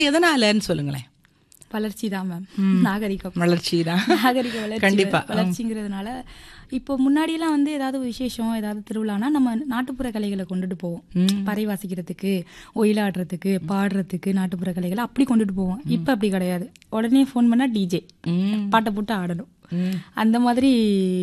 எதனாலன்னு சொல்லுங்களேன் வளர்ச்சி தான் மேம் நாகரிகம் வளர்ச்சி தான் நாகரிக வளர்ச்சி கண்டிப்பா. வளர்ச்சிங்கிறதுனால இப்போ முன்னாடியெல்லாம் வந்து ஏதாவது ஒரு விசேஷம் ஏதாவது திருவிழானா நம்ம நாட்டுப்புற கலைகளை கொண்டுட்டு போவோம் பறை வாசிக்கிறதுக்கு ஒயிலாடுறதுக்கு பாடுறதுக்கு நாட்டுப்புற கலைகளை அப்படி கொண்டுட்டு போவோம் இப்போ அப்படி கிடையாது உடனே ஃபோன் பண்ணா டிஜே ம். பாட்டை போட்டு ஆடணும் அந்த மாதிரி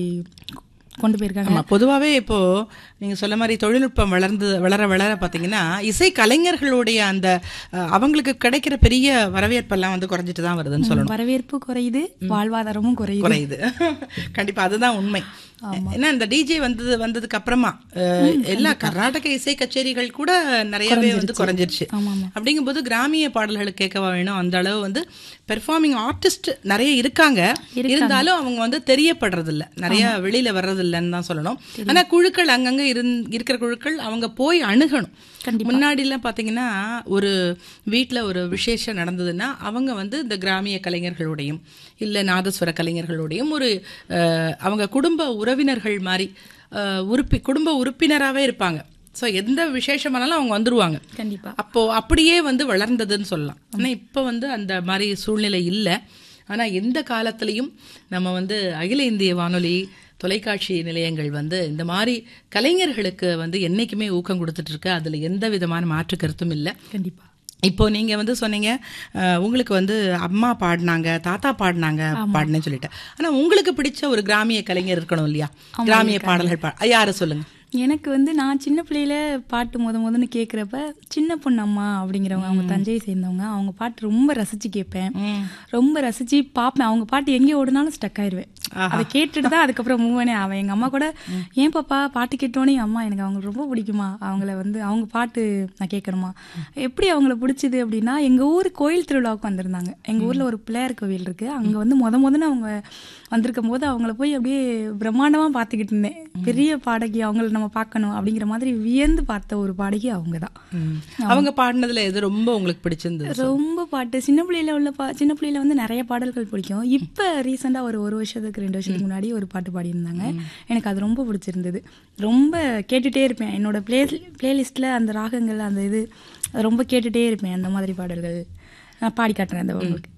கொண்டு போயிருக்காங்க ஆமா பொதுவாவே இப்போ நீங்க சொல்ல மாதிரி தொழில்நுட்பம் வளர்ந்து வளர வளர பாத்தீங்கன்னா இசை கலைஞர்களுடைய அந்த அஹ், அவங்களுக்கு கிடைக்கிற பெரிய வரவேற்பெல்லாம் வந்து குறைஞ்சிட்டு தான் வருதுன்னு சொல்லணும் வரவேற்பு குறையுது வாழ்வாதாரமும் குறையுது குறையுது கண்டிப்பா அதுதான் உண்மை ஏன்னா இந்த டிஜே வந்தது வந்ததுக்கு அப்புறமா அஹ், எல்லா கர்நாடக இசை கச்சேரிகள் கூட நிறையவே வந்து குறைஞ்சிருச்சு அப்படிங்கும்போது கிராமிய பாடல்கள் கேட்கவா வேணும் அந்த அளவு வந்து பெர்ஃபார்மிங் ஆர்டிஸ்ட் நிறைய இருக்காங்க இருந்தாலும் அவங்க வந்து தெரியப்படுறது இல்ல நிறைய வெளியில வர்றது இல்லைன்னு தான் சொல்லணும் ஆனா குழுக்கள் அங்கங்க இருந் இருக்கிற குழுக்கள் அவங்க போய் அணுகணும் முன்னாடி எல்லாம் பாத்தீங்கன்னா ஒரு வீட்ல ஒரு விசேஷம் நடந்ததுன்னா அவங்க வந்து இந்த கிராமிய கலைஞர்களுடையும் இல்ல நாதஸ்வர கலைஞர்களுடையும் ஒரு அஹ், அவங்க குடும்ப உறவினர்கள் மாதிரி அஹ், உறுப்பி குடும்ப உறுப்பினராகவே இருப்பாங்க ஸோ எந்த விசேஷமானாலும் அவங்க வந்துருவாங்க கண்டிப்பா அப்போ அப்படியே வந்து வளர்ந்ததுன்னு சொல்லலாம் ஆனா இப்போ வந்து அந்த மாதிரி சூழ்நிலை இல்லை ஆனா எந்த காலத்திலையும் நம்ம வந்து அகில இந்திய வானொலி தொலைக்காட்சி நிலையங்கள் வந்து இந்த மாதிரி கலைஞர்களுக்கு வந்து என்னைக்குமே ஊக்கம் கொடுத்துட்டு இருக்கு அதுல எந்த விதமான மாற்று கருத்தும் இல்லை கண்டிப்பா இப்போ நீங்க வந்து சொன்னீங்க அஹ், உங்களுக்கு வந்து அம்மா பாடினாங்க தாத்தா பாடினாங்க பாடினேன்னு சொல்லிட்டு ஆனா உங்களுக்கு பிடிச்ச ஒரு கிராமிய கலைஞர் இருக்கணும் இல்லையா கிராமிய பாடல்கள் பா யார சொல்லுங்க எனக்கு வந்து நான் சின்ன பிள்ளையில பாட்டு முத முதன்னு கேட்குறப்ப சின்ன பொண்ணு அம்மா அப்படிங்கிறவங்க அவங்க தஞ்சையை சேர்ந்தவங்க அவங்க பாட்டு ரொம்ப ரசிச்சு கேட்பேன் ரொம்ப ரசிச்சு பார்ப்பேன் அவங்க பாட்டு எங்கே ஓடுனாலும் ஸ்டக் ஆயிடுவேன் அதை கேட்டுட்டு தான் அதுக்கப்புறம் மூவனே அவன் எங்க அம்மா கூட ஏன் பாப்பா பாட்டு கேட்டோன்னே அம்மா எனக்கு அவங்க ரொம்ப பிடிக்குமா அவங்கள வந்து அவங்க பாட்டு நான் கேட்கணுமா எப்படி அவங்கள பிடிச்சது அப்படின்னா எங்க ஊர் கோயில் திருவிழாவுக்கு வந்திருந்தாங்க எங்க ஊர்ல ஒரு பிள்ளையார் கோவில் இருக்கு அங்க வந்து முத முதன்னு அவங்க வந்திருக்கும் போது அவங்கள போய் அப்படியே பிரம்மாண்டமா பார்த்துக்கிட்டு இருந்தேன் பெரிய பாடகி அவங்கள நம்ம பார்க்கணும் அப்படிங்கிற மாதிரி வியந்து பார்த்த ஒரு பாடகி அவங்க தான் அவங்க பாடினதுல எது ரொம்ப உங்களுக்கு பிடிச்சிருந்தது ரொம்ப பாட்டு சின்ன பிள்ளையில உள்ள பா சின்ன பிள்ளையில வந்து நிறைய பாடல்கள் பிடிக்கும் இப்போ ரீசெண்டாக ஒரு ஒரு வருஷத்துக்கு ரெண்டு வருஷத்துக்கு முன்னாடி ஒரு பாட்டு பாடியிருந்தாங்க எனக்கு அது ரொம்ப பிடிச்சிருந்தது ரொம்ப கேட்டுட்டே இருப்பேன் என்னோட பிளே பிளேலிஸ்ட்டில் அந்த ராகங்கள் அந்த இது அது ரொம்ப கேட்டுட்டே இருப்பேன் அந்த மாதிரி பாடல்கள் நான் பாடி காட்டுறேன் அந்த உங்களுக்கு